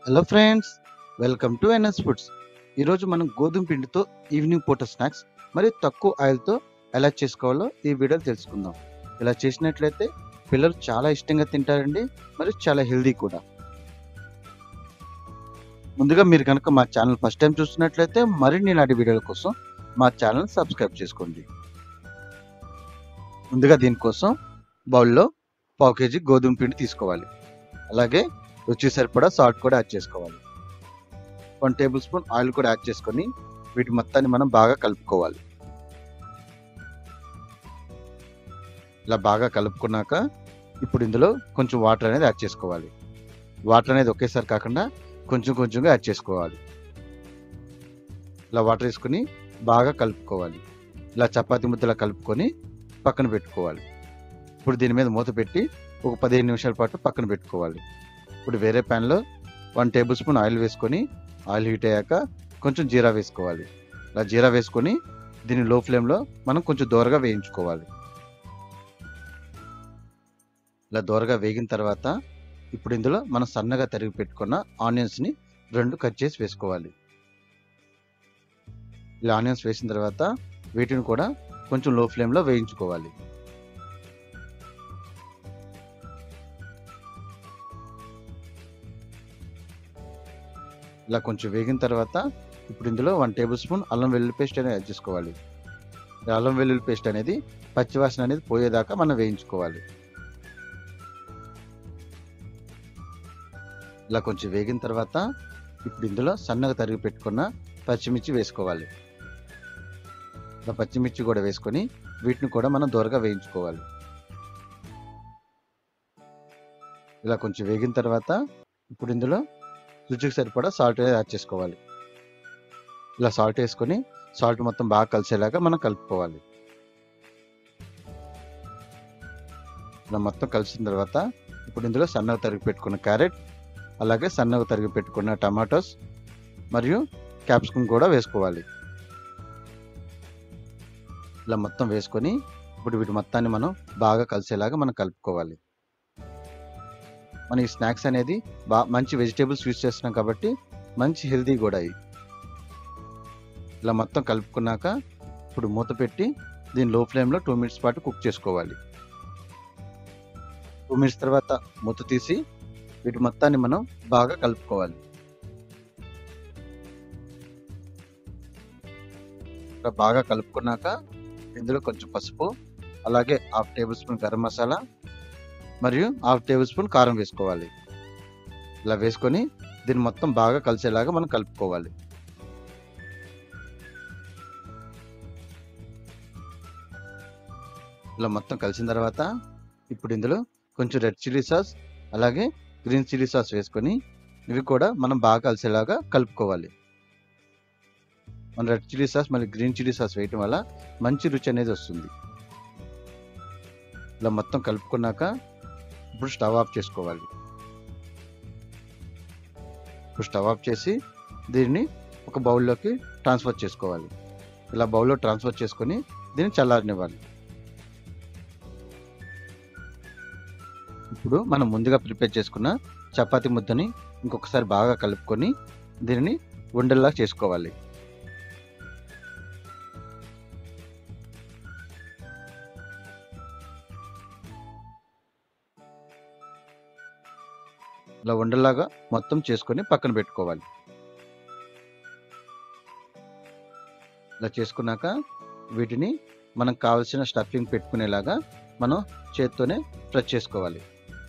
hello friends welcome to NS foods ఈరోజు మనం గోధుమ పిండితో ఈవినింగ్ పూట స్నాక్స్ మరియు తక్కువ ఆయిల్తో ఎలా చేసుకోవాలో ఈ వీడియోలో తెలుసుకుందాం ఇలా చేసినట్లయితే పిల్లలు చాలా ఇష్టంగా తింటారండి మరియు చాలా హెల్దీ కూడా ముందుగా మీరు కనుక మా ఛానల్ ఫస్ట్ టైం చూస్తున్నట్లయితే మరిన్ని నాటి వీడియోల కోసం మా ఛానల్ సబ్స్క్రైబ్ చేసుకోండి ముందుగా దీనికోసం బౌల్లో పావు కేజీ గోధుమ పిండి తీసుకోవాలి అలాగే రుచి సరిపడా సాల్ట్ కూడా యాడ్ చేసుకోవాలి వన్ టేబుల్ స్పూన్ ఆయిల్ కూడా యాడ్ చేసుకొని వీటి మొత్తాన్ని మనం బాగా కలుపుకోవాలి ఇలా బాగా కలుపుకున్నాక ఇప్పుడు ఇందులో కొంచెం వాటర్ అనేది యాడ్ చేసుకోవాలి వాటర్ అనేది ఒకేసారి కాకుండా కొంచెం కొంచెంగా యాడ్ చేసుకోవాలి ఇలా వాటర్ వేసుకొని బాగా కలుపుకోవాలి ఇలా చపాతీ ముద్దలా కలుపుకొని పక్కన పెట్టుకోవాలి ఇప్పుడు దీని మీద మూత పెట్టి ఒక పదిహేను నిమిషాల పాటు పక్కన పెట్టుకోవాలి ఇప్పుడు వేరే ప్యాన్లో వన్ టేబుల్ స్పూన్ ఆయిల్ వేసుకొని ఆయిల్ హీట్ అయ్యాక కొంచెం జీరా వేసుకోవాలి ఇలా జీరా వేసుకొని దీన్ని లో ఫ్లేమ్లో మనం కొంచెం దూరగా వేయించుకోవాలి ఇలా దూరగా వేగిన తర్వాత ఇప్పుడు ఇందులో మనం సన్నగా తరిగి పెట్టుకున్న ఆనియన్స్ని రెండు కట్ చేసి వేసుకోవాలి ఇలా ఆనియన్స్ వేసిన తర్వాత వీటిని కూడా కొంచెం లో ఫ్లేమ్లో వేయించుకోవాలి ఇలా కొంచెం వేగిన తర్వాత ఇప్పుడు ఇందులో వన్ టేబుల్ స్పూన్ అల్లం వెల్లుల్లి పేస్ట్ అనేది యాడ్ చేసుకోవాలి ఈ అల్లం వెల్లుల్లి పేస్ట్ అనేది పచ్చివాసన అనేది పోయేదాకా మనం వేయించుకోవాలి ఇలా కొంచెం వేగిన తర్వాత ఇప్పుడు ఇందులో సన్నగా తరిగి పెట్టుకున్న పచ్చిమిర్చి వేసుకోవాలి ఇలా పచ్చిమిర్చి కూడా వేసుకొని వీటిని కూడా మనం దూరగా వేయించుకోవాలి ఇలా కొంచెం వేగిన తర్వాత ఇప్పుడు ఇందులో రుచికి సరిపడా సాల్ట్ అనేది యాడ్ చేసుకోవాలి ఇలా సాల్ట్ వేసుకొని సాల్ట్ మొత్తం బాగా కలిసేలాగా మనం కలుపుకోవాలి ఇలా మొత్తం కలిసిన తర్వాత ఇప్పుడు ఇందులో సన్నగా తరిగి పెట్టుకున్న క్యారెట్ అలాగే సన్నగా తరిగి పెట్టుకున్న టమాటోస్ మరియు క్యాప్సికమ్ కూడా వేసుకోవాలి ఇలా మొత్తం వేసుకొని ఇప్పుడు వీటి మొత్తాన్ని మనం బాగా కలిసేలాగా మనం కలుపుకోవాలి మన ఈ స్నాక్స్ అనేది బా మంచి వెజిటేబుల్స్ యూస్ చేస్తున్నాం కాబట్టి మంచి హెల్తీ కూడా అయ్యి ఇలా మొత్తం కలుపుకున్నాక ఇప్పుడు మూత పెట్టి దీని లో ఫ్లేమ్లో టూ మినిట్స్ పాటు కుక్ చేసుకోవాలి టూ మినిట్స్ తర్వాత మూత తీసి వీటి మొత్తాన్ని మనం బాగా కలుపుకోవాలి ఇలా బాగా కలుపుకున్నాక ఇందులో కొంచెం పసుపు అలాగే half table spoon garam masala మరియు హాఫ్ టేబుల్ స్పూన్ కారం వేసుకోవాలి ఇలా వేసుకొని దీన్ని మొత్తం బాగా కలిసేలాగా మనం కలుపుకోవాలి ఇలా మొత్తం కలిసిన తర్వాత ఇప్పుడు ఇందులో కొంచెం రెడ్ చిల్లీ సాస్ అలాగే గ్రీన్ చిల్లీ సాస్ వేసుకొని ఇవి కూడా మనం బాగా కలిసేలాగా కలుపుకోవాలి మన రెడ్ చిల్లీ సాస్ మళ్ళీ గ్రీన్ చిల్లీ సాస్ వేయటం వల్ల మంచి రుచి అనేది వస్తుంది ఇలా మొత్తం కలుపుకున్నాక ఇప్పుడు స్టవ్ ఆఫ్ చేసుకోవాలి ఇప్పుడు స్టవ్ ఆఫ్ చేసి దీన్ని ఒక బౌల్లోకి ట్రాన్స్ఫర్ చేసుకోవాలి ఇలా బౌల్లో ట్రాన్స్ఫర్ చేసుకొని దీన్ని చల్లారనివ్వాలి ఇప్పుడు మనం ముందుగా ప్రిపేర్ చేసుకున్న చపాతి ముద్దని ఇంకొకసారి బాగా కలుపుకొని దీనిని ఉండల్లా చేసుకోవాలి ఇలా ఉండలాగా మొత్తం చేసుకొని పక్కన పెట్టుకోవాలి ఇలా చేసుకున్నాక వీటిని మనం కావలసిన స్టఫింగ్ పెట్టుకునేలాగా మనం చేత్తోనే ప్రెస్ చేసుకోవాలి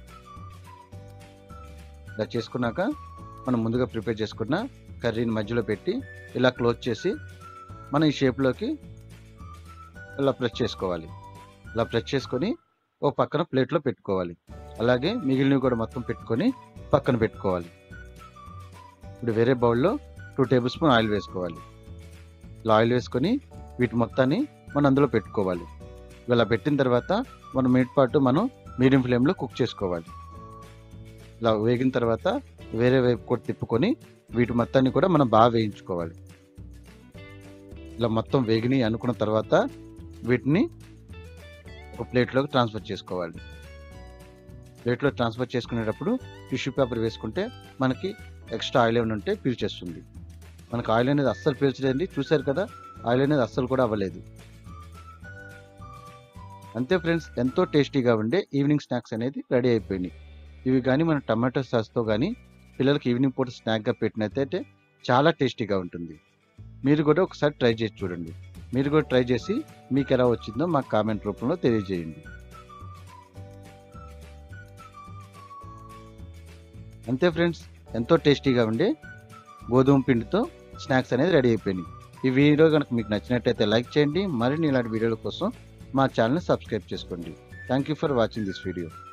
ఇలా చేసుకున్నాక మనం ముందుగా ప్రిపేర్ చేసుకున్న కర్రీని మధ్యలో పెట్టి ఇలా క్లోజ్ చేసి మనం ఈ షేప్లోకి ఇలా ప్రెస్ చేసుకోవాలి ఇలా ప్రెస్ చేసుకొని ఓ పక్కన ప్లేట్లో పెట్టుకోవాలి అలాగే మిగిలినవి కూడా మొత్తం పెట్టుకొని పక్కన పెట్టుకోవాలి ఇప్పుడు వేరే బౌల్లో టూ టేబుల్ స్పూన్ ఆయిల్ వేసుకోవాలి ఇలా ఆయిల్ వేసుకొని వీటి మొత్తాన్ని మనం అందులో పెట్టుకోవాలి ఇలా పెట్టిన తర్వాత వన్ మినిట్ పాటు మనం మీడియం ఫ్లేమ్లో కుక్ చేసుకోవాలి ఇలా వేగిన తర్వాత వేరే వైపు కూడా తిప్పుకొని వీటి మొత్తాన్ని కూడా మనం బాగా వేయించుకోవాలి ఇలా మొత్తం వేగిని అనుకున్న తర్వాత వీటిని ఒక ప్లేట్లోకి ట్రాన్స్ఫర్ చేసుకోవాలి ప్లేట్లో ట్రాన్స్ఫర్ చేసుకునేటప్పుడు టిష్యూ పేపర్ వేసుకుంటే మనకి ఎక్స్ట్రా ఆయిల్ ఏమైనా ఉంటే పీల్చేస్తుంది మనకు ఆయిల్ అనేది అస్సలు పీల్చలేదండి చూశారు కదా ఆయిల్ అనేది అస్సలు కూడా అవ్వలేదు అంతే ఫ్రెండ్స్ ఎంతో టేస్టీగా ఉండే ఈవినింగ్ స్నాక్స్ అనేది రెడీ అయిపోయినాయి ఇవి కానీ మన టమాటో సాస్తో కానీ పిల్లలకి ఈవినింగ్ పూట స్నాక్గా పెట్టినట్టయితే చాలా టేస్టీగా ఉంటుంది మీరు కూడా ఒకసారి ట్రై చేసి చూడండి మీరు కూడా ట్రై చేసి మీకు ఎలా వచ్చిందో మాకు కామెంట్ రూపంలో తెలియజేయండి అంతే ఫ్రెండ్స్ ఎంతో టేస్టీగా ఉండే గోధుమ పిండితో స్నాక్స్ అనేది రెడీ అయిపోయినాయి ఈ వీడియో కనుక మీకు నచ్చినట్టయితే లైక్ చేయండి మరిన్ని ఇలాంటి వీడియోల కోసం మా ఛానల్ని సబ్స్క్రైబ్ చేసుకోండి thank you for watching this video